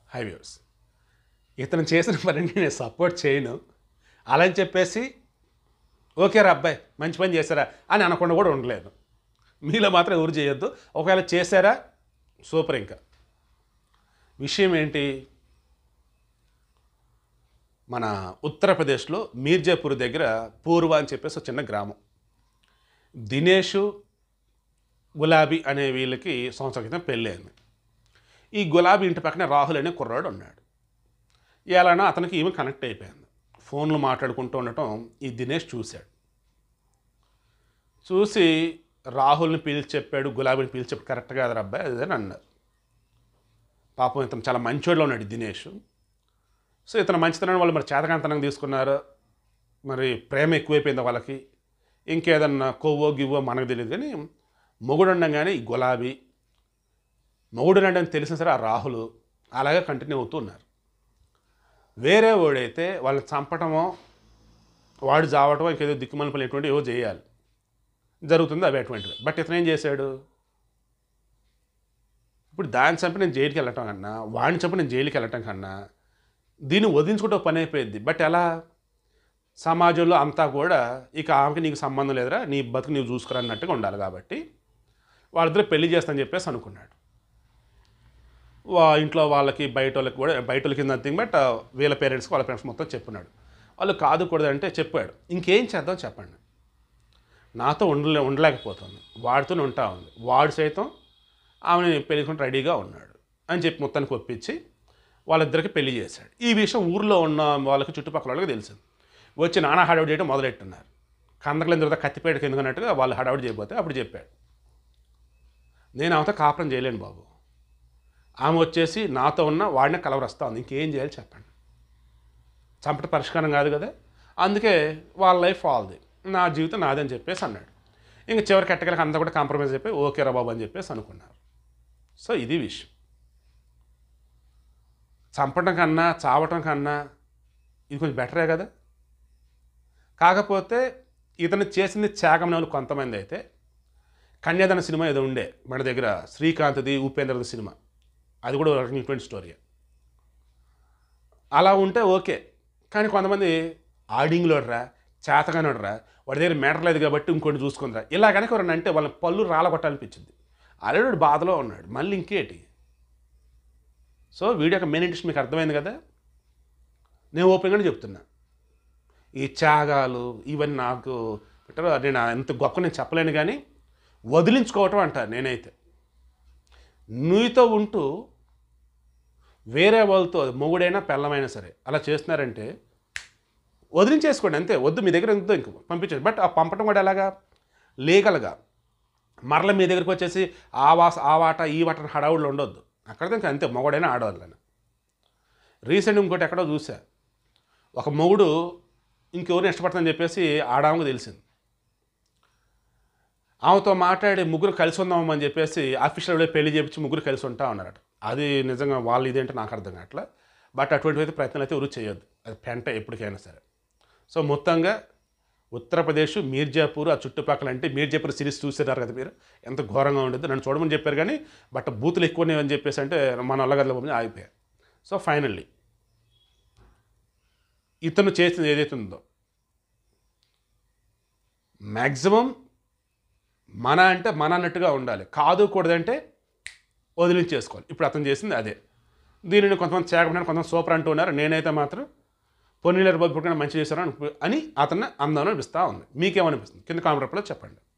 highways ఇతను చేసిన పనిని నేను సపోర్ట్ చేయను అలా అని చెప్పేసి ఓకే రా అబ్బాయి మంచి పని చేశారా అని అనకుండా కూడా ఉండలేను మీలో మాత్రం ఎవరు చేయొద్దు ఒకవేళ చేశారా సూపర్ ఇంకా విషయం ఏంటి మన ఉత్తరప్రదేశ్లో మీర్జాపూర్ దగ్గర పూర్వ అని చెప్పేసి ఒక చిన్న గ్రామం దినేషు గులాబీ అనే వీళ్ళకి సంవత్సరం క్రితం పెళ్ళయింది ఈ గులాబీ ఇంటి పక్కన రాహుల్ అనే కుర్రాడు ఉన్నాడు ఎలానో అతనికి ఈమె కనెక్ట్ అయిపోయింది ఫోన్లు మాట్లాడుకుంటూ ఉండటం ఈ దినేష్ చూశాడు చూసి రాహుల్ని పిలిచి చెప్పాడు గులాబీని పిలిచి చెప్పాడు కరెక్ట్ కాదు అబ్బాయి అది అని అన్నారు పాపం ఇతను చాలా మంచోడులో ఉన్నాడు ఈ దినేష్ సో ఇతను మంచితనాన్ని వాళ్ళు మరి చేతకాంతనంగా తీసుకున్నారు మరి ప్రేమ ఎక్కువైపోయింది వాళ్ళకి ఇంకేదన్నా కొవ్వో గివ్వో మనకు తెలియదు కానీ మొగుడు ఉండగానే ఈ గులాబీ మొగుడు అని తెలిసిన సరే ఆ రాహుల్ అలాగే కంటిన్యూ అవుతూ ఉన్నారు వేరే వాడైతే వాళ్ళని చంపటమో వాడు చావటమో ఇంకేదో దిక్కుమలుపులు ఎటువంటి ఏవో చేయాలి జరుగుతుంది అవి అటువంటివి బట్ ఇతను ఏం చేశాడు ఇప్పుడు దాన్ని చంపి నేను జైలుకి వెళ్ళటం కన్నా వాడిని చంపి నేను జైలుకి వెళ్ళటం కన్నా దీన్ని వదిలించుకుంటే ఒక పని అయిపోయింది బట్ ఎలా సమాజంలో అంతా కూడా ఇక ఆమెకి నీకు సంబంధం లేదురా నీ బతుకు నీవు చూసుకురా అన్నట్టుగా ఉండాలి కాబట్టి వాళ్ళిద్దరు పెళ్లి చేస్తానని చెప్పేసి అనుకున్నాడు వా ఇంట్లో వాళ్ళకి బయట వాళ్ళకి కూడా బయట వాళ్ళకి నథింగ్ బట్ వీళ్ళ పేరెంట్స్కి వాళ్ళ పేరెంట్స్ మొత్తం చెప్పున్నాడు వాళ్ళు కాదు కూడదంటే చెప్పాడు ఇంకేం చేద్దాం చెప్పండి నాతో ఉండలే ఉండలేకపోతుంది వాడితోనే ఉంటా ఉంది వాడు సైతం ఆమెని పెళ్ళికొని రెడీగా ఉన్నాడు అని చెప్పి మొత్తానికి ఒప్పించి వాళ్ళిద్దరికి పెళ్లి చేశాడు ఈ విషయం ఊర్లో ఉన్న వాళ్ళకి చుట్టుపక్కల వాళ్ళకి తెలిసింది వచ్చి నానా హడావుడి చేయడం మొదలెట్టున్నారు కందకలేని తర్వాత కత్తిపేటకి ఎందుకన్నట్టుగా వాళ్ళు హడావుడి చేయబోతే అప్పుడు చెప్పాడు నేను ఆమెతో కాపురం చేయలేను బాబు ఆమె వచ్చేసి నాతో ఉన్న వాడినే కలవరస్తా ఉంది ఇంకేం చేయాలి చెప్పండి చంపట పరిష్కారం కాదు కదా అందుకే వాళ్ళ లైఫ్ వాళ్ళది నా జీవితం నాదని చెప్పేసి అన్నాడు ఇంక చివరికి ఎట్టగలకి అంతా కూడా కాంప్రమైజ్ అయిపోయి ఓకే రా బాబు అని చెప్పేసి అనుకున్నారు సో ఇది విషయం చంపడం కన్నా చావటం కన్నా ఇది కొంచెం బెటరే కదా కాకపోతే ఇతను చేసింది త్యాగం వాళ్ళు కొంతమంది అయితే కన్యాదాన సినిమా ఏదో ఉండే మన దగ్గర శ్రీకాంత్ది ఉపేంద్రది సినిమా అది కూడా ఒక ఇటువంటి స్టోరీ అలా ఉంటే ఓకే కానీ కొంతమంది ఆడింగ్లో రా చేతగానోడరా వాడి దగ్గర మేటర్ లేదు కాబట్టి ఇంకోటి చూసుకుందిరా ఇలా కనుక ఎవరన్నా అంటే వాళ్ళ పళ్ళు రాలగొట్టాలనిపించింది ఆల్రెడీ వాడు బాధలో ఉన్నాడు మళ్ళీ ఇంకేటి సో వీడియో యొక్క మెయిన్ ఇంట్రెస్ట్ మీకు అర్థమైంది కదా నేను ఓపెన్గానే చెప్తున్నా ఈ త్యాగాలు ఇవన్నీ నాకు పెట్టరు నేను ఎంత గొప్ప నేను చెప్పలేను కానీ వదిలించుకోవటం అంటారు నేనైతే నీతో ఉంటూ వేరే వాళ్ళతో మొగుడైనా పెళ్ళమైనా సరే అలా చేస్తున్నారంటే వదిలించేసుకోండి అంతే వద్దు మీ దగ్గర ఎంతో ఇంక పంపించండి బట్ ఆ పంపడం కూడా ఎలాగా లీగల్గా మరల మీ దగ్గరికి వచ్చేసి ఆ వాస ఆ వాట ఈ వాట అని హడావుళ్ళు ఉండొద్దు అక్కడ ఇంకా అంతే మొగుడైనా ఆడవాళ్ళని రీసెంట్ ఇంకోటి ఎక్కడో చూసా ఒక మొగుడు ఇంకెవరిని ఇష్టపడతానని చెప్పేసి ఆడామకు తెలిసింది ఆమెతో మాట్లాడి ముగ్గురు కలిసి ఉందామని చెప్పేసి ఆఫీషియల్ పెళ్లి చేపించి ముగ్గురు కలిసి ఉంటా ఉన్నారట అది నిజంగా వాళ్ళు ఇదేంటో నాకు అర్థం కావట్లే బట్ అటువంటి అయితే ప్రయత్నాలు అయితే ఎవరు చేయొద్దు అది పెంట ఎప్పటికైనా సరే సో మొత్తంగా ఉత్తరప్రదేశ్ మీర్జాపూర్ ఆ చుట్టుపక్కల అంటే మీర్జాపూర్ సిరీస్ చూసేటారు కదా మీరు ఎంత ఘోరంగా ఉండేది నన్ను చూడమని చెప్పారు కానీ బట్ బూతులు ఎక్కువనే అని చెప్పేసి అంటే మన అల్లగడ్ల పంపించి ఆగిపోయారు సో ఫైనల్లీ ఇతను చేసింది ఏదైతే ఉందో మ్యాక్సిమం మన అంటే మన అన్నట్టుగా ఉండాలి కాదు కూడదంటే వదిలించేసుకోవాలి ఇప్పుడు అతను చేసింది అదే దీనిని కొంతమంది చేకమని కొంతమంది సూపర్ అంటూ ఉన్నారు నేనైతే మాత్రం పొన్నీళ్ళ బాబు పుట్టుకుని మంచి చేశారు అని అతన్ని అందం అనిపిస్తూ ఉంది మీకేమనిపిస్తుంది కింద కామెంట్ చెప్పండి